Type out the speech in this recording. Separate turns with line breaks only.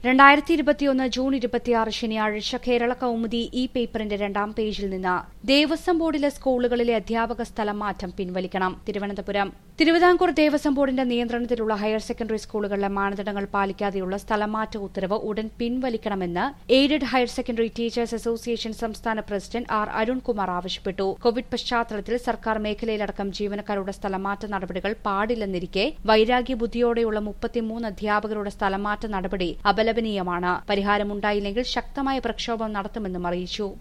രണ്ടായിരത്തി ഇരുപത്തിയൊന്ന് ജൂൺ ഇരുപത്തിയാറ് ശനിയാഴ്ച കേരള കൌമുദി ഇ പേപ്പറിന്റെ രണ്ടാം പേജിൽ നിന്ന് ദേവസ്വം ബോർഡിലെ സ്കൂളുകളിലെ അധ്യാപക സ്ഥലം മാറ്റം പിൻവലിക്കണം തിരുവനന്തപുരം തിരുവിതാംകൂർ ദേവസ്വം ബോർഡിന്റെ നിയന്ത്രണത്തിലുള്ള ഹയർ സെക്കൻഡറി സ്കൂളുകളിലെ മാനദണ്ഡങ്ങൾ പാലിക്കാതെയുള്ള സ്ഥലമാറ്റ ഉത്തരവ് ഉടൻ പിൻവലിക്കണമെന്ന് aided higher secondary teachers association സംസ്ഥാന പ്രസിഡന്റ് ആർ അരുൺകുമാർ ആവശ്യപ്പെട്ടു കോവിഡ് പശ്ചാത്തലത്തിൽ സർക്കാർ മേഖലയിലടക്കം ജീവനക്കാരുടെ സ്ഥലമാറ്റ നടപടികൾ പാടില്ലെന്നിരിക്കെ വൈരാഗ്യ ബുദ്ധിയോടെയുള്ള മുപ്പത്തിമൂന്ന് അധ്യാപകരുടെ സ്ഥലമാറ്റ നടപടി അപലപനീയമാണ് പരിഹാരമുണ്ടായില്ലെങ്കിൽ ശക്തമായ പ്രക്ഷോഭം നടത്തുമെന്നും അറിയിച്ചു